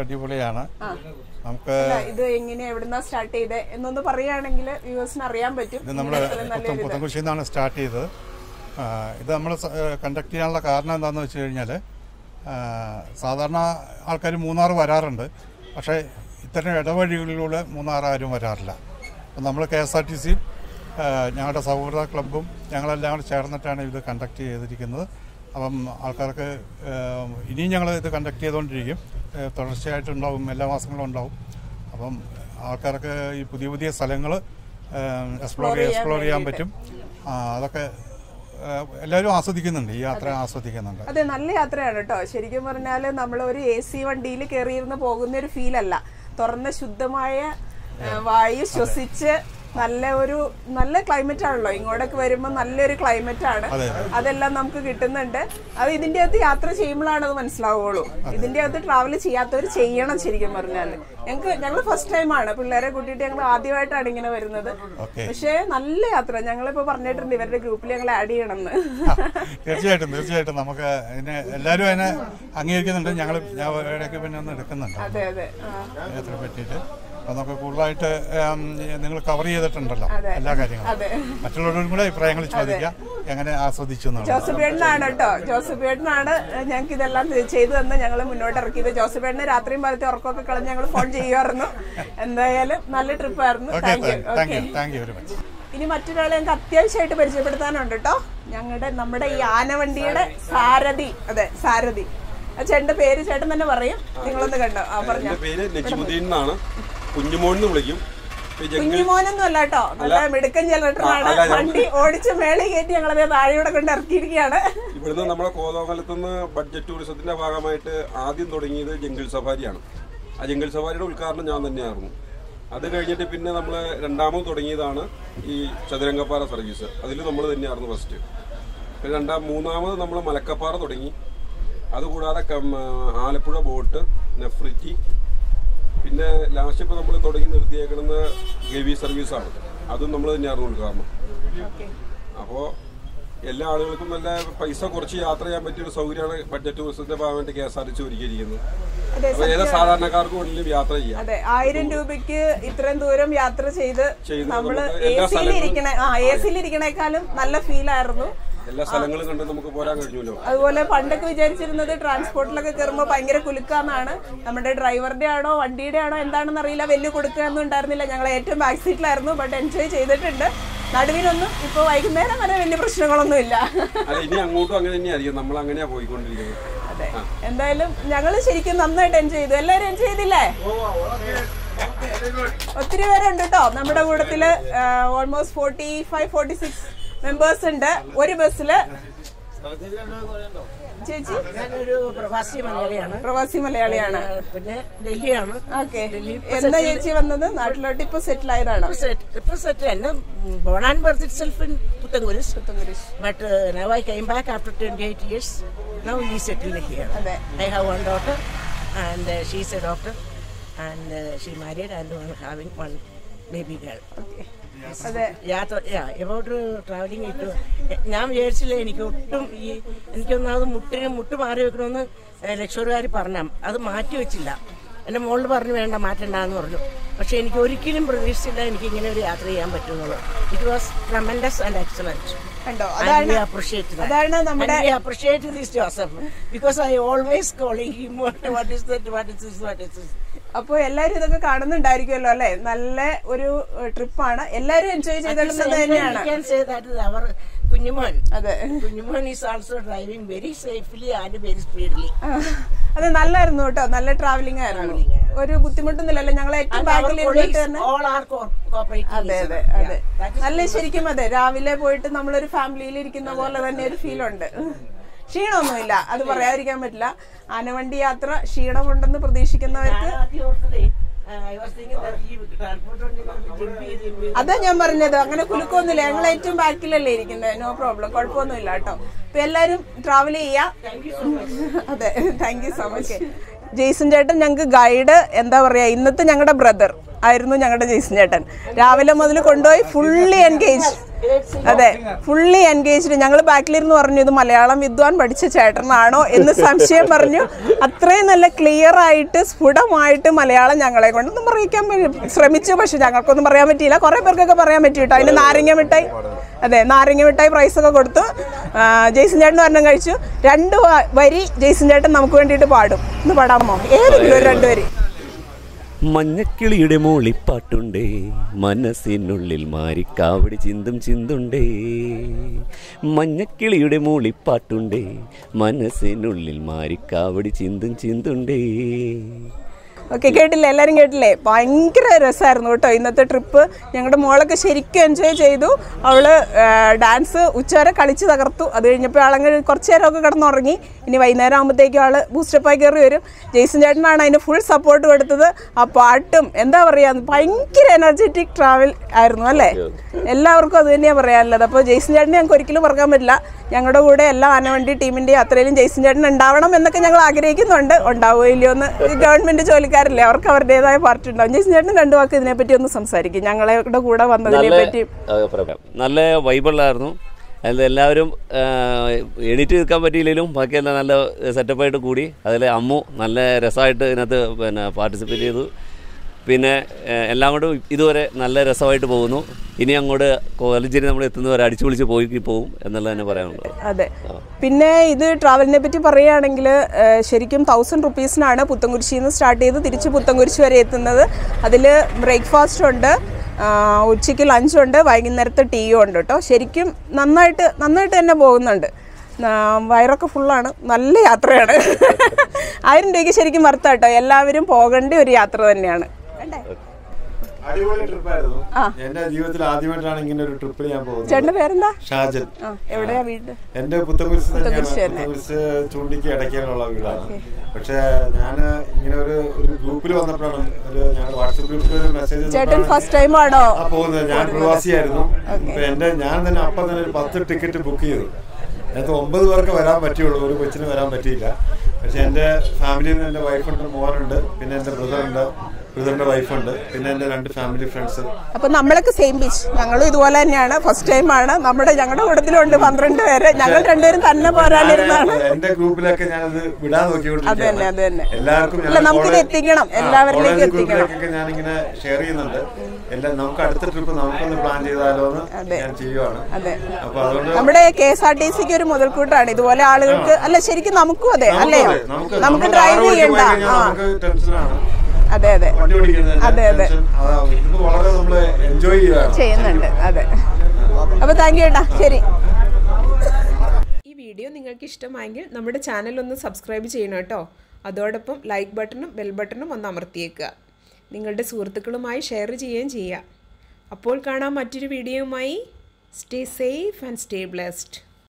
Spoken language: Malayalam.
അടിപൊളിയാണ് നമുക്ക് അല്ല, ഇത് എങ്ങനെയാ എവിടുന്നാ സ്റ്റാർട്ട് ചെയ്തേ എന്നൊന്ന് പറയുകയാണെങ്കിൽ വ്യൂവേഴ്സിന് അറിയാൻ പറ്റും ഇത് നമ്മൾ ഇത്രയും നല്ലൊരു ഇത്. പുത്തൻകുശിയിൽ നിന്നാണ് സ്റ്റാർട്ട് ചെയ്തത് ആ, ഇത് നമ്മൾ കണ്ടക്ട് ചെയ്യാനുള്ള കാരണം എന്താണെന്ന് വെച്ച് കഴിഞ്ഞാൽ സാധാരണ ആൾക്കാർ മൂന്നാർ വരാറുണ്ട് പക്ഷേ ഇത്തരം ഇടവഴികളിലൂടെ മൂന്നാർ ആരും വരാറില്ല അപ്പം നമ്മൾ കെ എസ് ആർ ടി സിയും ഞങ്ങളുടെ സൗഹൃദ ക്ലബ്ബും ഞങ്ങളെല്ലാം കൂടെ ചേർന്നിട്ടാണ് ഇത് കണ്ടക്ട് ചെയ്തിരിക്കുന്നത് അപ്പം ആൾക്കാർക്ക് ആ, ഇനിയും ഞങ്ങൾ ഇത് കണ്ടക്ട് ചെയ്തുകൊണ്ടിരിക്കും ആ, തുടർച്ചയായിട്ടുണ്ടാവും എല്ലാ മാസങ്ങളും ഉണ്ടാവും അപ്പം ആൾക്കാർക്ക് ഈ പുതിയ പുതിയ സ്ഥലങ്ങൾ എക്സ്പ്ലോർ എക്സ്പ്ലോർ ചെയ്യാൻ പറ്റും ആ, അതൊക്കെ ആ, എല്ലാവരും ആസ്വദിക്കുന്നുണ്ട് ഈ യാത്ര ആസ്വദിക്കുന്നുണ്ട് അതെ നല്ല യാത്രയാണ് കേട്ടോ ശരിക്കും പറഞ്ഞാൽ നമ്മൾ ഒരു എ സി വണ്ടിയിൽ കയറിയിരുന്ന് പോകുന്ന ഒരു ഫീൽ അല്ല തുറന്ന ശുദ്ധമായ ആ, വായു ശ്വസിച്ച് നല്ല ഒരു നല്ല ക്ലൈമറ്റ് ആണല്ലോ ഇങ്ങോട്ടൊക്കെ വരുമ്പോൾ നല്ലൊരു ക്ലൈമറ്റ് ആണ് അതെ. അതെല്ലാം നമുക്ക് കിട്ടുന്നുണ്ട് അത് ഇതിന്റെ അകത്ത് യാത്ര ചെയ്യുമ്പോഴാണ് അത് മനസ്സിലാവുള്ളൂ ഇതിന്റെ അകത്ത് ട്രാവൽ ചെയ്യാത്തവർ ചെയ്യണം ശരിക്കും പറഞ്ഞാൽ ഞങ്ങൾക്ക് ഞങ്ങൾ ഫസ്റ്റ് ടൈമാണ് പിള്ളേരെ കൂട്ടിയിട്ട് ഞങ്ങൾ ആദ്യമായിട്ടാണ് ഇങ്ങനെ വരുന്നത് ഓക്കെ പക്ഷേ നല്ല യാത്ര ഞങ്ങളിപ്പോ പറഞ്ഞിട്ടുണ്ട് ഇവരുടെ ഗ്രൂപ്പിൽ ഞങ്ങൾ ആഡ് ചെയ്യണമെന്ന് തീർച്ചയായിട്ടും തീർച്ചയായിട്ടും നമുക്ക് ഇതിനെ എല്ലാവരും അതിനെ അംഗീകരിക്കുന്നുണ്ട് ഞങ്ങൾ ഞാൻ ഇടയ്ക്ക് പിന്നെ ഒന്ന് എടുക്കുന്നുണ്ട് അതെ അതെ ആ. യാത്രയെ പറ്റിയിട്ട് അപ്പം നമുക്ക് കൂടുതലായിട്ട് നിങ്ങൾ കവർ ചെയ്തിട്ടുണ്ടല്ലോ എല്ലാ കാര്യങ്ങളും അതെ മറ്റുള്ളവരോടും കൂടെ അഭിപ്രായങ്ങൾ ചോദിക്കാം എങ്ങനെ ആസ്വദിച്ചു എന്നുള്ളത് ജോസഫ് ഏട്ടനാണ് കേട്ടോ ജോസഫ് ഏട്ടനാണ് ഞങ്ങൾക്ക് ഇതെല്ലാം ചെയ്തു തന്ന് ഞങ്ങൾ മുന്നോട്ട് ഇറക്കിയത് ജോസഫ് ഏട്ടന് രാത്രിയും കാലത്തെ ഉറക്കമൊക്കെ കളഞ്ഞ് ഞങ്ങൾ ഫോൺ ചെയ്യുമായിരുന്നു എന്തായാലും നല്ല ട്രിപ്പായിരുന്നു okay thank you thank okay you thank you very much ഇനി മറ്റൊരാളെ ഞങ്ങൾക്ക് അത്യാവശ്യമായിട്ട് പരിചയപ്പെടുത്താനുണ്ട് കേട്ടോ ഞങ്ങളുടെ നമ്മുടെ ഈ ആനവണ്ടിയുടെ സാരഥി അതെ സാരഥി ആ ചേട്ടന്റെ പേര് ചേട്ടൻ തന്നെ പറയും നിങ്ങളൊന്ന് കണ്ടോ ആ പറഞ്ഞോ എന്റെ പേര് നജിമുദ്ദീൻ എന്നാണ് കുഞ്ഞുമോൻ എന്ന് വിളിക്കും ഇപ്പൊ ഈ ജംഗിൾ കുഞ്ഞുമോനൊന്നും അല്ല കേട്ടോ നല്ല മിടുക്കൻ ജലട്ടറാണ് അല്ല, ഞാൻ- വണ്ടി ഓടിച്ച് മേളിൽ കയറ്റി ഞങ്ങളതേ താഴെയൂടെ കൊണ്ട് ഇറക്കിയിരിക്കുകയാണ് ഇവിടുന്ന് നമ്മുടെ കോതമംഗലത്ത് നിന്ന് ബഡ്ജറ്റ് ടൂറിസത്തിന്റെ ഭാഗമായിട്ട് ആദ്യം തുടങ്ങിയത് ജംഗിൾ സഫാരിയാണ് ആ ജംഗിൾ സഫാരിയുടെ ഉദ്ഘാടനം ഞാൻ തന്നെയായിരുന്നു അത് കഴിഞ്ഞിട്ട് പിന്നെ നമ്മൾ രണ്ടാമത് തുടങ്ങിയതാണ് ഈ ചതുരംഗപ്പാറ സർവീസ് അതിൽ നമ്മൾ തന്നെയായിരുന്നു ഫസ്റ്റ് പിന്നെ രണ്ടാം മൂന്നാമത് നമ്മൾ മലക്കപ്പാറ തുടങ്ങി അതുകൂടാതെ കം- ആലപ്പുഴ ബോട്ട് നെഫ്രിറ്റി പിന്നെ ലാസ്റ്റ് ഇപ്പോൾ നമ്മൾ തുടങ്ങി നിർത്തിയേക്കുന്നത് ഗവി സർവീസാണ് അതും നമ്മൾ തന്നെയായിരുന്നു ഉദ്ഘാടനം അപ്പോൾ എല്ലാ ആളുകൾക്കും നല്ല പൈസ കുറച്ച് യാത്ര ചെയ്യാൻ പറ്റിയ ഒരു സൗകര്യമാണ് ബഡ്ജറ്റ് ടൂറിസത്തിന്റെ ഭാഗമായിട്ട് K S R T C ഒരുക്കിയിരിക്കുന്നത് അതെ അപ്പോൾ ഏത് സാധാരണക്കാർക്കും വേണമെങ്കിലും യാത്ര ചെയ്യാം അതെ ആയിരം രൂപയ്ക്ക് ഇത്രയും ദൂരം യാത്ര ചെയ്ത് ചെയ്ത് നമ്മള് നമുക്ക് എ എല്ലാ സിയിൽ സ്ഥലങ്ങളും- ഇരിക്കണ ആ എ സിയിൽ ഇരിക്കണേക്കാളും നല്ല ഫീൽ ആയിരുന്നു എല്ലാ സ്ഥലങ്ങളും കണ്ട് നമുക്ക് പോരാൻ കഴിഞ്ഞല്ലോ അതുപോലെ പണ്ടൊക്കെ വിചാരിച്ചിരുന്നത് ട്രാൻസ്പോർട്ടിലൊക്കെ കയറുമ്പോൾ ഭയങ്കര കുലുക്കാന്നാണ് നമ്മുടെ ഡ്രൈവറുടെ ആണോ വണ്ടിയുടെ ആണോ എന്താണെന്ന് അറിയില്ല വലിയ കൊടുക്കുകയൊന്നും ഉണ്ടായിരുന്നില്ല ഞങ്ങൾ ഏറ്റവും ബാക്ക് സീറ്റിലായിരുന്നു ബട്ട് എൻജോയ് ചെയ്തിട്ടുണ്ട് നടുവിനൊന്നും ഇപ്പോൾ വൈകുന്നേരം വരെ വലിയ പ്രശ്നങ്ങളൊന്നും ഇല്ല അല്ല ഇനി അങ്ങോട്ടും അങ്ങനെ തന്നെയായിരിക്കും നമ്മൾ അങ്ങനെയാ പോയിക്കൊണ്ടിരിക്കുന്നത് അതെ എന്തായാലും ഞങ്ങൾ ശരിക്കും നന്നായിട്ട് എൻജോയ് ചെയ്തു എല്ലാവരും എൻജോയ് ചെയ്തില്ലേ ഒത്തിരി പേരുണ്ട് കേട്ടോ നമ്മുടെ കൂട്ടത്തില് almost forty five forty six members ഉണ്ട് ഒരു ബസ്സില് ചേച്ചി ഞാനൊരു പ്രവാസി മലയാളിയാണ് പ്രവാസി മലയാളിയാണ് പിന്നെ ഡൽഹിയാണ് ഓക്കെ എന്നാ ചേച്ചി വന്നത് നാട്ടിലോട്ട് ഇപ്പൊ സെറ്റിൽ ആയതാണോ ഇപ്പൊ സെറ്റ് തന്നെ born and birth itself in Puthenkurish but now I came back after twenty eight years now we settle here അതെ I have one daughter and she's a doctor and she married and having one baby girl അതെ യാത്ര എബൌട്ട് ട്രാവലിംഗ് ഇട്ടു ഞാൻ വിചാരിച്ചില്ല എനിക്ക് ഒട്ടും ഈ എനിക്കൊന്നാമത് മുട്ടിന് മുട്ട് മാറി വെക്കണമെന്ന് ലക്ഷോറുകാർ പറഞ്ഞ അത് മാറ്റി വെച്ചില്ല എൻ്റെ മോളിൽ പറഞ്ഞു വേണ്ട മാറ്റണ്ടെന്ന് പറഞ്ഞു പക്ഷെ എനിക്ക് ഒരിക്കലും പ്രതീക്ഷിച്ചില്ല എനിക്ക് ഇങ്ങനെ ഒരു യാത്ര ചെയ്യാൻ പറ്റുന്നുള്ളൂ it was tremendous and excellent കണ്ടോ And അതാണ് we appreciate that. അതാണ് നമ്മുടെ And we appreciate this Joseph because I always calling him what, what is that, what is this, what is this. അപ്പൊ എല്ലാരും ഇതൊക്കെ കാണുന്നുണ്ടായിരിക്കുമല്ലോ അല്ലെ നല്ല ഒരു ട്രിപ്പാണ് എല്ലാരും എൻജോയ് ചെയ്തിടുന്നത് തന്നെയാണ് We can say that is our Kunjumon അതെ Kunjumon is also driving very safely and very speedly അത് നല്ലായിരുന്നു കേട്ടോ നല്ല ട്രാവലിംഗ് ആയിരുന്നു ഒരു ബുദ്ധിമുട്ടൊന്നുമില്ലല്ലോ ഞങ്ങൾ ഏറ്റവും ബാക്കിൽ ഇരുന്നിട്ട് തന്നെ all are co- cooperating. അതെ അതെ അതെ നല്ല ശരിക്കും അതെ രാവിലെ പോയിട്ട് നമ്മളൊരു ഫാമിലിയിൽ ഇരിക്കുന്ന പോലെ തന്നെ ഒരു ഫീൽ ഉണ്ട് ക്ഷീണമൊന്നുമില്ല അത് പറയാതിരിക്കാൻ പറ്റില്ല ആനവണ്ടി യാത്ര ക്ഷീണമുണ്ടെന്ന് പ്രതീക്ഷിക്കുന്നവർക്ക് ആദ്യം ഓർത്തതേ, ആ, I was thinking that ഈ transport വണ്ടി നമുക്ക് jump ചെയ്ത് jump ചെയ്ത് അതാ ഞാൻ പറഞ്ഞത് അങ്ങനെ കുലുക്കൊന്നുമില്ല ഞങ്ങൾ ഏറ്റവും ബാക്കിലല്ലേ ഇരിക്കുന്നത് നോ പ്രോബ്ലം കുഴപ്പമൊന്നുമില്ല കേട്ടോ അപ്പൊ എല്ലാരും ട്രാവൽ ചെയ്യാം അതെ thank you so much Jason ചേട്ടൻ ഞങ്ങൾക്ക് ഗൈഡ് എന്താ പറയാ ഇന്നത്തെ ഞങ്ങളുടെ ബ്രദർ ആയിരുന്നു ഞങ്ങളുടെ ജെയ്സൺ ചേട്ടൻ രാവിലെ മുതൽ കൊണ്ടുപോയി ഫുള്ളി എൻഗേജ് അതെ ഫുള്ളി എൻഗേജ്ഡ് ഞങ്ങൾ ബാക്കിലിരുന്ന് പറഞ്ഞു ഇത് മലയാളം വിദ്വാൻ പഠിച്ച ചേട്ടനാണോ എന്ന് സംശയം പറഞ്ഞു അത്രയും നല്ല ക്ലിയർ ആയിട്ട് സ്ഫുടമായിട്ട് മലയാളം ഞങ്ങളെ കൊണ്ടൊന്നും പറയിക്കാൻ പറ്റി- ശ്രമിച്ചു പക്ഷെ ഞങ്ങൾക്കൊന്നും പറയാൻ പറ്റിയില്ല കുറെ പേർക്കൊക്കെ പറയാൻ പറ്റി കേട്ടോ അതിന് നാരങ്ങ മിഠായി അതെ നാരങ്ങ മിഠായി പ്രൈസ് ഒക്കെ കൊടുത്തു ആ, ജെയ്സൺ ചേട്ടൻ ഒരെണ്ണം കഴിച്ചു രണ്ട് വ- വരി ജെയ്സൺ ചേട്ടൻ നമുക്ക് വേണ്ടിയിട്ട് പാടും ഒന്ന് പാടാമോ ഏതെങ്കിലും ഒരു രണ്ട് വരി മഞ്ഞക്കിളിയുടെ മൂളിപ്പാട്ടുണ്ടേ മനസ്സിനുള്ളിൽ മാറിക്കാവടി ചിന്തും ചിന്തുണ്ടേ മഞ്ഞക്കിളിയുടെ മൂളിപ്പാട്ടുണ്ടേ മനസ്സിനുള്ളിൽ മാറിക്കാവടി ചിന്തും ചിന്തുണ്ടേ ഓക്കെ കേട്ടില്ലേ എല്ലാവരും കേട്ടില്ലേ ഭയങ്കര രസമായിരുന്നു കേട്ടോ ഇന്നത്തെ ട്രിപ്പ് ഞങ്ങളുടെ മോളൊക്കെ ശരിക്കും എൻജോയ് ചെയ്തു അവള് ഡാൻസ് ഉച്ചവരെ കളിച്ച് തകർത്തു അത് കഴിഞ്ഞപ്പോൾ ആളങ്ങ് കുറച്ച് നേരമൊക്കെ കിടന്നുറങ്ങി ഇനി വൈകുന്നേരം ആകുമ്പോഴത്തേക്കും ആള് ബൂസ്റ്റപ്പായി കയറി വരും ജെയ്സൺ ചേട്ടനാണ് അതിന് ഫുൾ സപ്പോർട്ട് കൊടുത്തത് ആ പാട്ടും എന്താ പറയുക ഭയങ്കര എനർജറ്റിക് ട്രാവൽ ആയിരുന്നു അല്ലേ എല്ലാവർക്കും അത് തന്നെയാണ് പറയാനുള്ളത് അപ്പോൾ ജെയ്സൺ ചേട്ടനെ ഞങ്ങൾക്ക് ഒരിക്കലും മറക്കാൻ പറ്റില്ല ഞങ്ങളുടെ കൂടെ എല്ലാ ആനവണ്ടി ടീമിൻ്റെയും അത്രയിലും ജെയ്സൺ ചേട്ടൻ ഉണ്ടാവണം എന്നൊക്കെ ഞങ്ങൾ ആഗ്രഹിക്കുന്നുണ്ട് ഉണ്ടാവുമോ ഇല്ലയോ എന്ന് ഗവൺമെന്റ് ജോലിക്കാരല്ലേ അവർക്ക് അവരുടേതായ പാർട്ടി ഉണ്ടാവും ജെയ്സൺ ചേട്ടൻ രണ്ടു വാക്ക് ഇതിനെപ്പറ്റി ഒന്ന് സംസാരിക്കും ഞങ്ങളുടെ കൂടെ വന്നതിനെ നല്ല പറ്റി അഭിപ്രായം. നല്ല വൈബുള്ളായിരുന്നു അതിൽ എല്ലാവരും എണീറ്റ് നിൽക്കാൻ പറ്റിയില്ലെങ്കിലും ബാക്കിയെല്ലാം നല്ല സെറ്റപ്പായിട്ട് കൂടി അതിൽ അമ്മു നല്ല രസമായിട്ട് ഇതിനകത്ത് പിന്നെ പാർട്ടിസിപ്പേറ്റ് ചെയ്തു പിന്നെ ഏഹ്, എല്ലാം കൊണ്ടും ഇതുവരെ നല്ല രസമായിട്ട് പോകുന്നു ഇനി അങ്ങോട്ട് കോളേജിൽ നമ്മൾ എത്തുന്നവരെ അടിച്ചു പൊളിച്ച് പോയി പോകും എന്നുള്ളത് തന്നെ പറയാനുള്ളത് അതെ പിന്നെ ഇത് ട്രാവലിനെ പറ്റി പറയുകയാണെങ്കിൽ ശരിക്കും തൗസൻഡ് റുപ്പീസിനാണ് പുത്തൻകുരിശിയിൽ നിന്ന് സ്റ്റാർട്ട് ചെയ്ത് തിരിച്ച് പുത്തൻകുരിശ് വരെ എത്തുന്നത് അതിൽ ബ്രേക്ക്ഫാസ്റ്റ് ഉണ്ട് ആ, ഉച്ചയ്ക്ക് ലഞ്ചുണ്ട് വൈകുന്നേരത്തെ ടീയും ഉണ്ട് കേട്ടോ ശരിക്കും നന്നായിട്ട് നന്നായിട്ട് തന്നെ പോകുന്നുണ്ട് ആ, വയറൊക്കെ ഫുള്ളാണ് നല്ല യാത്രയാണ് ആയിരം രൂപയ്ക്ക് ശരിക്കും വർത്താട്ടോ എല്ലാവരും പോകേണ്ട ഒരു യാത്ര തന്നെയാണ് വേണ്ടേ അടിപൊളി ട്രിപ്പായിരുന്നു എന്റെ ജീവിതത്തിൽ ആദ്യമായിട്ടാണ് ഇങ്ങനെ ഒരു ട്രിപ്പിൽ ഞാൻ പോകുന്നത് ചേട്ടൻ്റെ പേരെന്താ ഷാജൻ ആ എവിടെയാ വീട് എന്റെ പുത്തൻകുരിശ് തന്നെയാണ് പുത്തൻകുരിശ് തന്നെ. പുത്തൻകുരിശ് ചൂണ്ടിക്ക് ഇടയ്ക്കാനുള്ള വീടാണ് പക്ഷെ ഞാൻ ഇങ്ങനെ ഒരു ഒരു ഗ്രൂപ്പിൽ വന്നപ്പോഴാണ് ഒരു ഞങ്ങൾ വാട്സപ്പ് ഗ്രൂപ്പിൽ ഒരു മെസ്സേജ് ചേട്ടൻ ഫസ്റ്റ് ടൈം ആണോ ആ പോകുന്നത് ഞാൻ പ്രവാസിയായിരുന്നു അപ്പൊ എന്റെ ഞാൻ തന്നെ അപ്പം തന്നെ ഒരു പത്ത് ടിക്കറ്റ് ബുക്ക് ചെയ്തു അതിനകത്ത് ഒമ്പത് പേർക്ക് വരാൻ പറ്റിയുള്ളൂ ഒരു കൊച്ചിന് വരാൻ പറ്റിയില്ല പക്ഷെ എന്റെ ഫാമിലിയിൽ നിന്ന് എന്റെ വൈഫുണ്ട് മോനുണ്ട് പിന്നെ എന്റെ ബ്രദറുണ്ട് ബ്രദറിന്റെ വൈഫുണ്ട് പിന്നെ എന്റെ രണ്ട് ഫാമിലി ഫ്രണ്ട്സ് അപ്പൊ നമ്മളൊക്കെ സെയിം ബീച്ച് ഞങ്ങളും ഇതുപോലെ തന്നെയാണ് ഫസ്റ്റ് ടൈം ആണ് നമ്മുടെ ഞങ്ങളുടെ കൂട്ടത്തിലുണ്ട് പന്ത്രണ്ട് പേര് ഞങ്ങൾ രണ്ടുപേരും തന്നെ പോരാനിരുന്നാണ് എന്റെ ഗ്രൂപ്പിലൊക്കെ ഞാനത് വിടാൻ അത് തന്നെ, അത് തന്നെ. എല്ലാവർക്കും അല്ല, നമുക്കിത് എത്തിക്കണം. എല്ലാവരിലേക്കും എത്തിക്കണം. ഞാനിങ്ങനെ ഷെയർ ചെയ്യുന്നുണ്ട് എല്ലാം നമുക്ക് അടുത്ത ട്രിപ്പ് നമുക്കൊന്ന് പ്ലാൻ ചെയ്താലോ എന്ന് അതെ. ഞാൻ ചെയ്യുവാണ് അതെ അപ്പൊ അതുകൊണ്ട് നമ്മുടെ കെ എസ് ആർ ടി സിക്ക് ഒരു മുതൽക്കൂട്ടാണ് ഇതുപോലെ ആളുകൾക്ക് അല്ല ശരിക്കും നമുക്കും അതെ അല്ലേ നമുക്കതെ, നമുക്ക് നമുക്ക് നമ്മുടെ ഡ്രൈവ് കാറ് ഓടിച്ച് ചെയ്യണ്ട പോയി കഴിഞ്ഞാൽ ആ നമുക്ക് ടെൻഷനാണ് അതെ അതെ വണ്ടി ഓടിക്കുന്നതിന്റെ അതെ, അതെ. ടെൻഷൻ അതാ ഇത് വളരെ നമ്മള് എൻജോയ് ചെയ്യുകയാണ് ചെയ്യുന്നുണ്ട് അതെ അപ്പൊ താങ്ക് യു ഏട്ടാ ശരി ഈ വീഡിയോ നിങ്ങൾക്ക് ഇഷ്ടമായെങ്കിൽ നമ്മുടെ ചാനൽ ഒന്ന് സബ്സ്ക്രൈബ് ചെയ്യണം കേട്ടോ അതോടൊപ്പം ലൈക്ക് ബട്ടണും ബെൽ ബട്ടണും ഒന്ന് അമർത്തിയേക്കുക നിങ്ങളുടെ സുഹൃത്തുക്കളുമായി ഷെയർ ചെയ്യുകയും ചെയ്യുക അപ്പോൾ കാണാം മറ്റൊരു വീഡിയോയുമായി stay safe and stay blessed